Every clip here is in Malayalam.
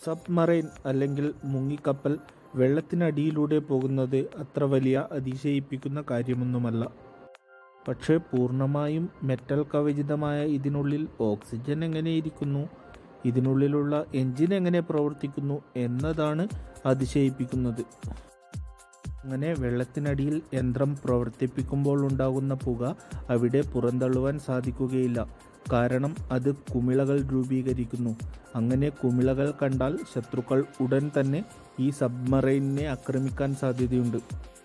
സബ്മറൈൻ അല്ലെങ്കിൽ മുങ്ങിക്കപ്പൽ വെള്ളത്തിനടിയിലൂടെ പോകുന്നത് അത്ര വലിയ അതിശയിപ്പിക്കുന്ന കാര്യമൊന്നുമല്ല പക്ഷേ പൂർണ്ണമായും മെറ്റൽ കവചിതമായ ഇതിനുള്ളിൽ ഓക്സിജൻ എങ്ങനെയിരിക്കുന്നു ഇതിനുള്ളിലുള്ള എൻജിൻ എങ്ങനെ പ്രവർത്തിക്കുന്നു എന്നതാണ് അതിശയിപ്പിക്കുന്നത് അങ്ങനെ വെള്ളത്തിനടിയിൽ യന്ത്രം പ്രവർത്തിപ്പിക്കുമ്പോൾ ഉണ്ടാകുന്ന പുക അവിടെ പുറന്തള്ളുവാൻ സാധിക്കുകയില്ല കാരണം അത് കുമിളകൾ രൂപീകരിക്കുന്നു അങ്ങനെ കുമിളകൾ കണ്ടാൽ ശത്രുക്കൾ ഉടൻ തന്നെ ഈ സബ്മറൈനിനെ ആക്രമിക്കാൻ സാധ്യതയുണ്ട്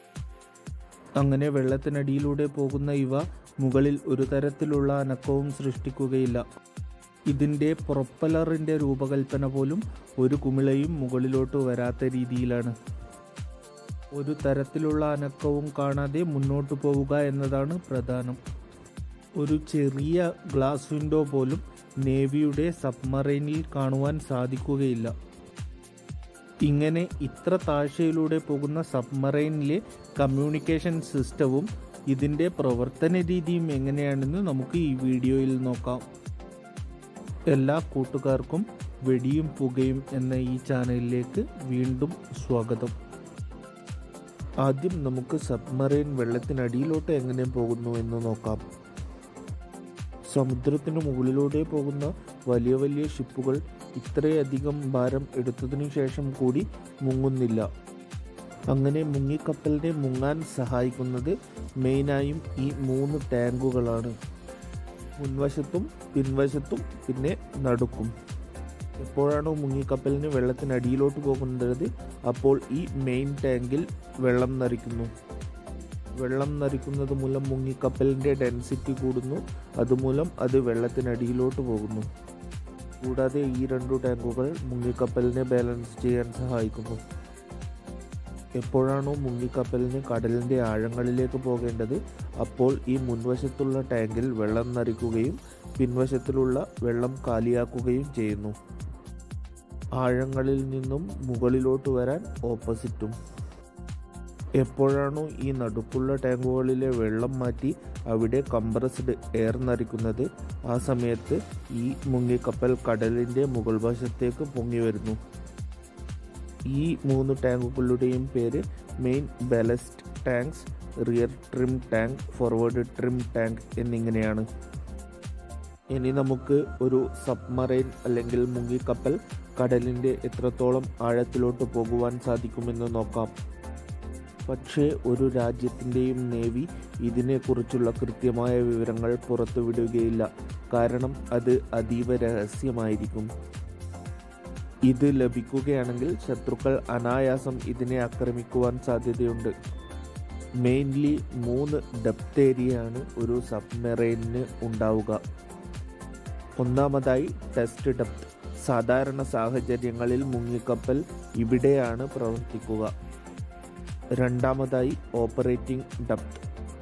അങ്ങനെ വെള്ളത്തിനടിയിലൂടെ പോകുന്ന ഇവ മുകളിൽ ഒരു തരത്തിലുള്ള അനക്കവും സൃഷ്ടിക്കുകയില്ല ഇതിൻ്റെ പ്രൊപ്പലറിൻ്റെ രൂപകൽപ്പന പോലും ഒരു കുമിളയും മുകളിലോട്ട് വരാത്ത രീതിയിലാണ് ഒരു തരത്തിലുള്ള അനക്കവും കാണാതെ മുന്നോട്ട് പോവുക എന്നതാണ് പ്രധാനം ഒരു ചെറിയ ഗ്ലാസ് വിൻഡോ പോലും നേവിയുടെ സബ്മറൈനിൽ കാണുവാൻ സാധിക്കുകയില്ല ഇങ്ങനെ ഇത്ര താഴ്ചയിലൂടെ പോകുന്ന സബ്മറൈനിലെ കമ്മ്യൂണിക്കേഷൻ സിസ്റ്റവും ഇതിൻ്റെ പ്രവർത്തന രീതിയും എങ്ങനെയാണെന്ന് നമുക്ക് ഈ വീഡിയോയിൽ നോക്കാം എല്ലാ കൂട്ടുകാർക്കും വെടിയും പുകയും എന്ന ഈ ചാനലിലേക്ക് വീണ്ടും സ്വാഗതം ആദ്യം നമുക്ക് സബ്മറൈൻ വെള്ളത്തിനടിയിലോട്ട് എങ്ങനെ പോകുന്നു എന്ന് നോക്കാം സമുദ്രത്തിന് മുകളിലൂടെ പോകുന്ന വലിയ വലിയ ഷിപ്പുകൾ ഇത്രയധികം ഭാരം എടുത്തതിനു ശേഷം കൂടി മുങ്ങുന്നില്ല അങ്ങനെ മുങ്ങിക്കപ്പലിനെ മുങ്ങാൻ സഹായിക്കുന്നത് മെയിനായും ഈ മൂന്ന് ടാങ്കുകളാണ് മുൻവശത്തും പിൻവശത്തും പിന്നെ നടുക്കും എപ്പോഴാണോ മുങ്ങിക്കപ്പലിന് വെള്ളത്തിനടിയിലോട്ട് പോകുന്നത് അപ്പോൾ ഈ മെയിൻ ടാങ്കിൽ വെള്ളം നിറയ്ക്കുന്നു വെള്ളം നരിക്കുന്നത് മൂലം മുങ്ങിക്കപ്പലിൻ്റെ ഡെൻസിറ്റി കൂടുന്നു അതുമൂലം അത് വെള്ളത്തിനടിയിലോട്ട് പോകുന്നു കൂടാതെ ഈ രണ്ടു ടാങ്കുകൾ മുങ്ങിക്കപ്പലിനെ ബാലൻസ് ചെയ്യാൻ സഹായിക്കുന്നു എപ്പോഴാണോ മുങ്ങിക്കപ്പലിന് കടലിൻ്റെ ആഴങ്ങളിലേക്ക് പോകേണ്ടത് അപ്പോൾ ഈ മുൻവശത്തുള്ള ടാങ്കിൽ വെള്ളം നരിക്കുകയും പിൻവശത്തിലുള്ള വെള്ളം കാലിയാക്കുകയും ചെയ്യുന്നു ആഴങ്ങളിൽ നിന്നും മുകളിലോട്ട് വരാൻ ഓപ്പോസിറ്റും എപ്പോഴാണോ ഈ നടുക്കുള്ള ടാങ്കുകളിലെ വെള്ളം മാറ്റി അവിടെ കംപ്രസ്ഡ് എയർ നരിക്കുന്നത് ആ സമയത്ത് ഈ മുങ്ങിക്കപ്പൽ കടലിൻ്റെ മുകൾ വശത്തേക്ക് പൊങ്ങി വരുന്നു ഈ മൂന്ന് ടാങ്കുകളുടെയും പേര് main ballast tanks rear trim tank forward trim tank എന്നിങ്ങനെയാണ് ഇനി നമുക്ക് ഒരു സബ്മറൈൻ അല്ലെങ്കിൽ മുങ്ങിക്കപ്പൽ കടലിൻ്റെ എത്രത്തോളം ആഴത്തിലോട്ട് പോകുവാൻ സാധിക്കുമെന്ന് നോക്കാം പക്ഷേ ഒരു രാജ്യത്തിൻ്റെയും നേവി ഇതിനെക്കുറിച്ചുള്ള കൃത്യമായ വിവരങ്ങൾ പുറത്തുവിടുകയില്ല കാരണം അത് അതീവ രഹസ്യമായിരിക്കും ഇത് ലഭിക്കുകയാണെങ്കിൽ ശത്രുക്കൾ അനായാസം ഇതിനെ ആക്രമിക്കുവാൻ സാധ്യതയുണ്ട് മെയിൻലി മൂന്ന് ഡെപ്ത് ഏരിയയാണ് ഒരു സബ്മെറൈനിന് ഉണ്ടാവുക ഒന്നാമതായി ടെസ്റ്റ് ഡെപ്ത് സാധാരണ സാഹചര്യങ്ങളിൽ മുങ്ങിക്കപ്പൽ ഇവിടെയാണ് പ്രവർത്തിക്കുക രണ്ടാമതായി ഓപ്പറേറ്റിംഗ് ഡെപ്ത്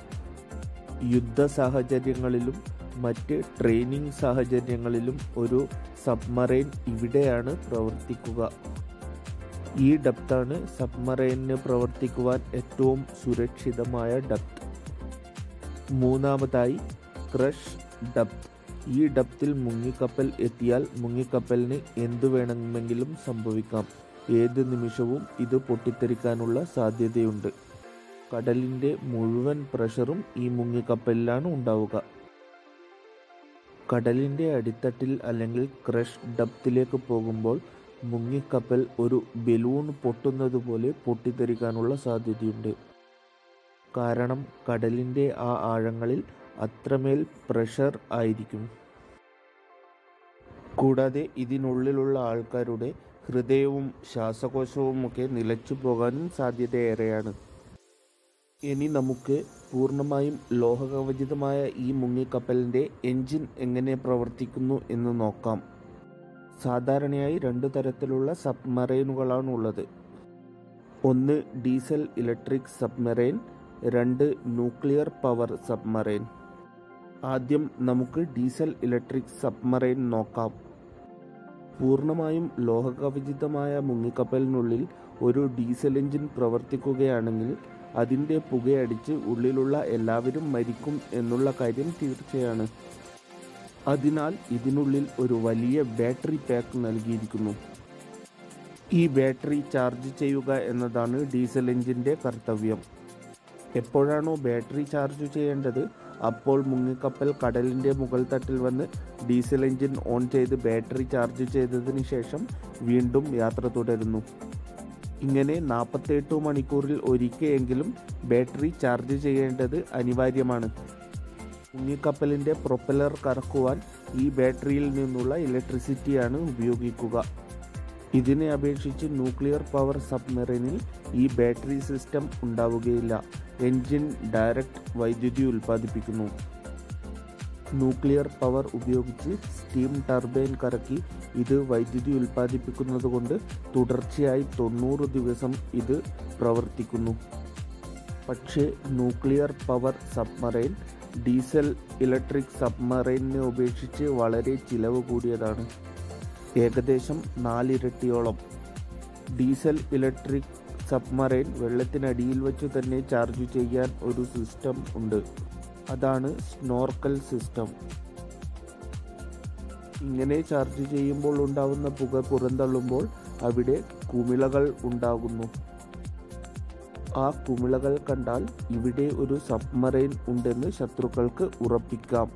യുദ്ധ സാഹചര്യങ്ങളിലും മറ്റ് ട്രെയിനിങ് സാഹചര്യങ്ങളിലും ഒരു സബ്മറൈൻ ഇവിടെയാണ് പ്രവർത്തിക്കുക ഈ ഡെപ്താണ് സബ്മറൈനിന് പ്രവർത്തിക്കുവാൻ ഏറ്റവും സുരക്ഷിതമായ ഡെപ്ത് മൂന്നാമതായി ക്രഷ് ഡെപ്ത് ഈ ഡെപ്തിൽ മുങ്ങിക്കപ്പൽ എത്തിയാൽ മുങ്ങിക്കപ്പലിന് എന്തു വേണമെങ്കിലും സംഭവിക്കാം ഏത് നിമിഷവും ഇത് പൊട്ടിത്തെറിക്കാനുള്ള സാധ്യതയുണ്ട് കടലിൻ്റെ മുഴുവൻ പ്രഷറും ഈ മുങ്ങിക്കപ്പലിലാണ് ഉണ്ടാവുക കടലിൻ്റെ അടിത്തട്ടിൽ അല്ലെങ്കിൽ ക്രഷ് ഡപ്തിലേക്ക് പോകുമ്പോൾ മുങ്ങിക്കപ്പൽ ഒരു ബലൂൺ പൊട്ടുന്നത് പോലെ പൊട്ടിത്തെറിക്കാനുള്ള സാധ്യതയുണ്ട് കാരണം കടലിൻ്റെ ആ ആഴങ്ങളിൽ അത്രമേൽ പ്രഷർ ആയിരിക്കും കൂടാതെ ഇതിനുള്ളിലുള്ള ആൾക്കാരുടെ ഹൃദയവും ശ്വാസകോശവും ഒക്കെ നിലച്ചു പോകാനും സാധ്യതയേറെയാണ് ഇനി നമുക്ക് പൂർണ്ണമായും ലോഹകവചിതമായ ഈ മുങ്ങിക്കപ്പലിൻ്റെ എൻജിൻ എങ്ങനെ പ്രവർത്തിക്കുന്നു എന്ന് നോക്കാം സാധാരണയായി രണ്ട് തരത്തിലുള്ള സബ്മറൈനുകളാണ് ഉള്ളത് ഒന്ന് ഡീസൽ ഇലക്ട്രിക് സബ്മറൈൻ രണ്ട് ന്യൂക്ലിയർ പവർ സബ്മറൈൻ ആദ്യം നമുക്ക് ഡീസൽ ഇലക്ട്രിക് സബ്മറൈൻ നോക്കാം പൂർണ്ണമായും ലോഹകവചിതമായ മുങ്ങിക്കപ്പലിനുള്ളിൽ ഒരു ഡീസൽ എഞ്ചിൻ പ്രവർത്തിക്കുകയാണെങ്കിൽ അതിൻ്റെ പുകയടിച്ച് ഉള്ളിലുള്ള എല്ലാവരും മരിക്കും എന്നുള്ള കാര്യം തീർച്ചയാണ് അതിനാൽ ഇതിനുള്ളിൽ ഒരു വലിയ ബാറ്ററി പാക്ക് നൽകിയിരിക്കുന്നു ഈ ബാറ്ററി ചാർജ് ചെയ്യുക എന്നതാണ് ഡീസൽ എഞ്ചിൻ്റെ കർത്തവ്യം എപ്പോഴാണോ ബാറ്ററി ചാർജ് ചെയ്യേണ്ടത് അപ്പോൾ മുങ്ങിക്കപ്പൽ കടലിൻ്റെ മുകൾ തട്ടിൽ വന്ന് ഡീസൽ എഞ്ചിൻ ഓൺ ചെയ്ത് ബാറ്ററി ചാർജ് ചെയ്തതിന് ശേഷം വീണ്ടും യാത്ര തുടരുന്നു ഇങ്ങനെ നാൽപ്പത്തെട്ട് മണിക്കൂറിൽ ഒരിക്കലെങ്കിലും ബാറ്ററി ചാർജ് ചെയ്യേണ്ടത് അനിവാര്യമാണ് മുങ്ങിക്കപ്പലിൻ്റെ പ്രൊപ്പലർ കറക്കുവാൻ ഈ ബാറ്ററിയിൽ നിന്നുള്ള ഇലക്ട്രിസിറ്റിയാണ് ഉപയോഗിക്കുക ഇതിനെ അപേക്ഷിച്ച് ന്യൂക്ലിയർ പവർ സബ്മറീനിൽ ഈ ബാറ്ററി സിസ്റ്റം ഉണ്ടാവുകയില്ല എൻജിൻ ഡയറക്റ്റ് വൈദ്യുതി ഉൽപ്പാദിപ്പിക്കുന്നു ന്യൂക്ലിയർ പവർ ഉപയോഗിച്ച് സ്റ്റീം ടർബൈൻ കറക്കി ഇത് വൈദ്യുതി ഉൽപ്പാദിപ്പിക്കുന്നത് കൊണ്ട് തുടർച്ചയായി തൊണ്ണൂറ് ദിവസം ഇത് പ്രവർത്തിക്കുന്നു പക്ഷേ nuclear power submarine diesel electric സബ്മറൈനിനെ ഉപേക്ഷിച്ച് വളരെ ചിലവ് കൂടിയതാണ് ഏകദേശം നാലിരട്ടിയോളം ഡീസൽ ഇലക്ട്രിക് സബ്മറൈൻ വെള്ളത്തിനടിയിൽ വെച്ച് തന്നെ ചാർജ് ചെയ്യാൻ ഒരു സിസ്റ്റം ഉണ്ട് അതാണ് സ്നോർക്കൽ സിസ്റ്റം ഇങ്ങനെ ചാർജ് ചെയ്യുമ്പോൾ ഉണ്ടാവുന്ന പുക പുറന്തള്ളുമ്പോൾ അവിടെ കുമിളകൾ ഉണ്ടാകുന്നു ആ കുമിളകൾ കണ്ടാൽ ഇവിടെ ഒരു സബ്മറൈൻ ഉണ്ടെന്ന് ശത്രുക്കൾക്ക് ഉറപ്പിക്കാം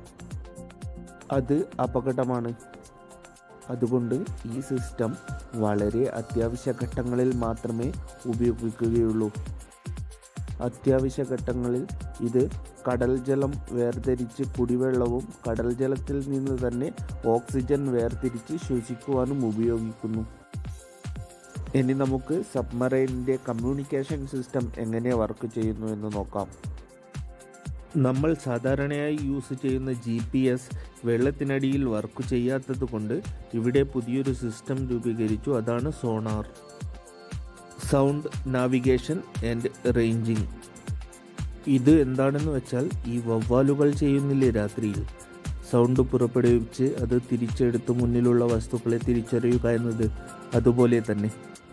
അത് അപകടമാണ് അതുകൊണ്ട് ഈ സിസ്റ്റം വളരെ അത്യാവശ്യ ഘട്ടങ്ങളിൽ മാത്രമേ ഉപയോഗിക്കുകയുള്ളൂ അത്യാവശ്യ ഘട്ടങ്ങളിൽ ഇത് കടൽ ജലം വേർതിരിച്ച് കുടിവെള്ളവും കടൽ ജലത്തിൽ നിന്ന് തന്നെ ഓക്സിജൻ വേർതിരിച്ച് ശ്വസിക്കുവാനും ഉപയോഗിക്കുന്നു ഇനി നമുക്ക് സബ്മറൈനിൻ്റെ കമ്മ്യൂണിക്കേഷൻ സിസ്റ്റം എങ്ങനെ വർക്ക് ചെയ്യുന്നു എന്ന് നോക്കാം നമ്മൾ സാധാരണയായി യൂസ് ചെയ്യുന്ന ജി പി എസ് വെള്ളത്തിനടിയിൽ വർക്ക് ചെയ്യാത്തത് കൊണ്ട് ഇവിടെ പുതിയൊരു സിസ്റ്റം രൂപീകരിച്ചു അതാണ് sonar sound navigation and ranging ഇത് എന്താണെന്ന് വെച്ചാൽ ഈ വവ്വാലുകൾ ചെയ്യുന്നില്ലേ രാത്രിയിൽ സൗണ്ട് പുറപ്പെടുവിച്ച് അത് തിരിച്ചെടുത്ത് മുന്നിലുള്ള വസ്തുക്കളെ തിരിച്ചറിയുക എന്നത് അതുപോലെ തന്നെ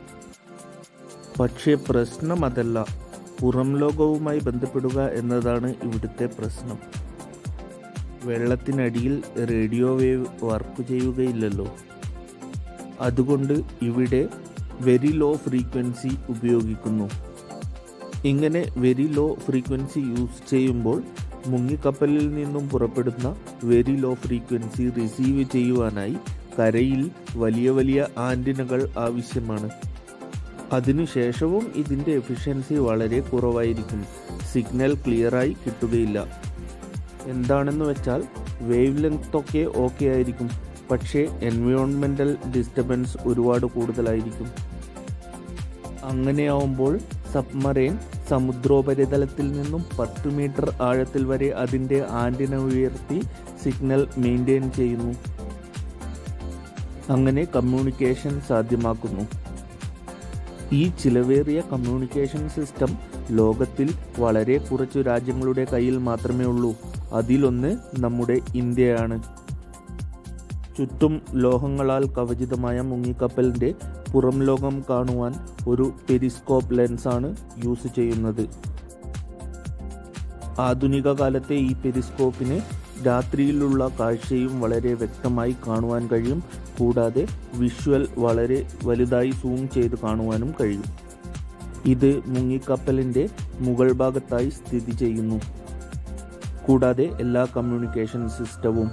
പക്ഷേ പ്രശ്നം അതല്ല പുറം ലോകവുമായി ബന്ധപ്പെടുക എന്നതാണ് ഇവിടുത്തെ പ്രശ്നം വെള്ളത്തിനടിയിൽ റേഡിയോ വേവ് വർക്ക് ചെയ്യുകയില്ലല്ലോ അതുകൊണ്ട് ഇവിടെ വെരി ലോ ഫ്രീക്വൻസി ഉപയോഗിക്കുന്നു ഇങ്ങനെ വെരി ലോ ഫ്രീക്വൻസി യൂസ് ചെയ്യുമ്പോൾ മുങ്ങിക്കപ്പലിൽ നിന്നും പുറപ്പെടുന്ന വെരി ലോ ഫ്രീക്വൻസി റിസീവ് ചെയ്യുവാനായി കരയിൽ വലിയ വലിയ ആൻറ്റിനകൾ ആവശ്യമാണ് അതിനുശേഷവും ഇതിൻ്റെ എഫിഷ്യൻസി വളരെ കുറവായിരിക്കും സിഗ്നൽ ക്ലിയറായി കിട്ടുകയില്ല എന്താണെന്ന് വെച്ചാൽ വേവ് ലെങ്ത് ഒക്കെ ഓക്കെ ആയിരിക്കും പക്ഷേ എൻവയോൺമെൻ്റൽ ഡിസ്റ്റർബൻസ് ഒരുപാട് കൂടുതലായിരിക്കും അങ്ങനെയാവുമ്പോൾ സബ്മറൈൻ സമുദ്രോപരിതലത്തിൽ നിന്നും പത്ത് മീറ്റർ ആഴത്തിൽ വരെ അതിൻ്റെ ആൻറ്റിന ഉയർത്തി സിഗ്നൽ മെയിൻറ്റെയിൻ ചെയ്യുന്നു അങ്ങനെ കമ്മ്യൂണിക്കേഷൻ സാധ്യമാക്കുന്നു ഈ ചിലവേറിയ കമ്മ്യൂണിക്കേഷൻ സിസ്റ്റം ലോകത്തിൽ വളരെ കുറച്ചു രാജ്യങ്ങളുടെ കയ്യിൽ മാത്രമേ ഉള്ളൂ അതിലൊന്ന് നമ്മുടെ ഇന്ത്യയാണ് ചുറ്റും ലോഹങ്ങളാൽ കവചിതമായ മുങ്ങിക്കപ്പലിൻ്റെ പുറം ലോകം കാണുവാൻ ഒരു പെരിസ്കോപ്പ് ലെൻസാണ് യൂസ് ചെയ്യുന്നത് ആധുനിക കാലത്തെ ഈ പെരിസ്കോപ്പിന് രാത്രിയിലുള്ള കാഴ്ചയും വളരെ വ്യക്തമായി കാണുവാൻ കഴിയും കൂടാതെ വിഷ്വൽ വളരെ വലുതായി സൂം ചെയ്ത് കാണുവാനും കഴിയും ഇത് മുങ്ങിക്കപ്പലിൻ്റെ മുകൾ ഭാഗത്തായി സ്ഥിതി ചെയ്യുന്നു കൂടാതെ എല്ലാ കമ്മ്യൂണിക്കേഷൻ സിസ്റ്റവും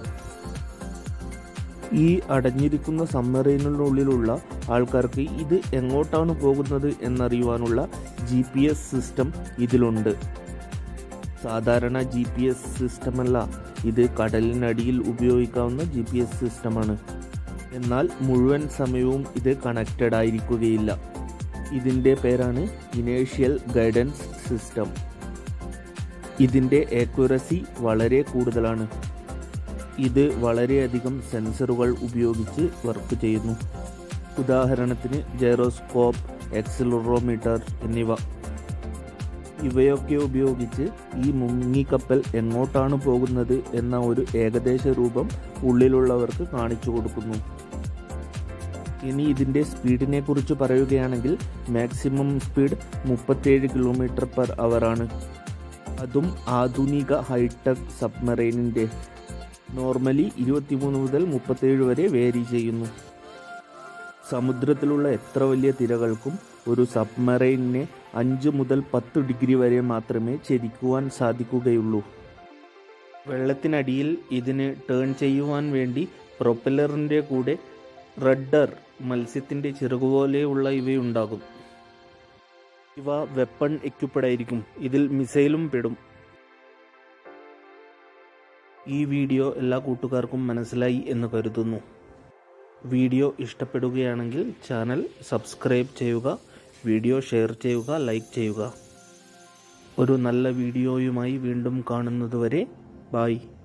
ഈ അടഞ്ഞിരിക്കുന്ന സബ്മറൈനിനുള്ളിലുള്ള ആൾക്കാർക്ക് ഇത് എങ്ങോട്ടാണ് പോകുന്നത് എന്നറിയുവാനുള്ള ജി പി എസ് സിസ്റ്റം ഇതിലുണ്ട് സാധാരണ ജി പി എസ് സിസ്റ്റമല്ല ഇത് കടലിനടിയിൽ ഉപയോഗിക്കാവുന്ന ജി പി എസ് സിസ്റ്റമാണ് എന്നാൽ മുഴുവൻ സമയവും ഇത് കണക്റ്റഡ് ആയിരിക്കുകയില്ല ഇതിൻ്റെ പേരാണ് ഇനേഷ്യൽ ഗൈഡൻസ് സിസ്റ്റം ഇതിൻ്റെ ആക്യുറസി വളരെ കൂടുതലാണ് ഇത് വളരെയധികം സെൻസറുകൾ ഉപയോഗിച്ച് വർക്ക് ചെയ്യുന്നു ഉദാഹരണത്തിന് ജൈറോസ്കോപ്പ് എക്സിലറോമീറ്റർ എന്നിവ ഇവയൊക്കെ ഉപയോഗിച്ച് ഈ മുങ്ങിക്കപ്പൽ എങ്ങോട്ടാണ് പോകുന്നത് എന്ന ഒരു ഏകദേശ രൂപം ഉള്ളിലുള്ളവർക്ക് കാണിച്ചു കൊടുക്കുന്നു ഇനി ഇതിൻ്റെ സ്പീഡിനെ കുറിച്ച് പറയുകയാണെങ്കിൽ മാക്സിമം സ്പീഡ് മുപ്പത്തേഴ് കിലോമീറ്റർ പെർ ആണ് അതും ആധുനിക ഹൈടെക് സബ്മറൈനിൻ്റെ നോർമലി ഇരുപത്തിമൂന്ന് മുതൽ മുപ്പത്തേഴ് വരെ വേരി ചെയ്യുന്നു സമുദ്രത്തിലുള്ള എത്ര വലിയ തിരകൾക്കും ഒരു സബ്മറൈനിനെ അഞ്ച് മുതൽ പത്ത് ഡിഗ്രി വരെ മാത്രമേ ചെരിക്കുവാൻ സാധിക്കുകയുള്ളൂ വെള്ളത്തിനടിയിൽ ഇതിന് ടേൺ ചെയ്യുവാൻ വേണ്ടി പ്രൊപ്പല്ലറിൻ്റെ കൂടെ റഡർ മത്സ്യത്തിൻ്റെ ചിറകുപോലെയുള്ള ഇവയുണ്ടാകും ഇവ വെപ്പൺ എക്യുപ്പഡ് ആയിരിക്കും ഇതിൽ മിസൈലും പെടും ഈ വീഡിയോ എല്ലാ കൂട്ടുകാർക്കും മനസ്സിലായി എന്ന് കരുതുന്നു വീഡിയോ ഇഷ്ടപ്പെടുകയാണെങ്കിൽ ചാനൽ സബ്സ്ക്രൈബ് ചെയ്യുക വീഡിയോ ഷെയർ ചെയ്യുക ലൈക്ക് ചെയ്യുക ഒരു നല്ല വീഡിയോയുമായി വീണ്ടും കാണുന്നതുവരെ ബായ്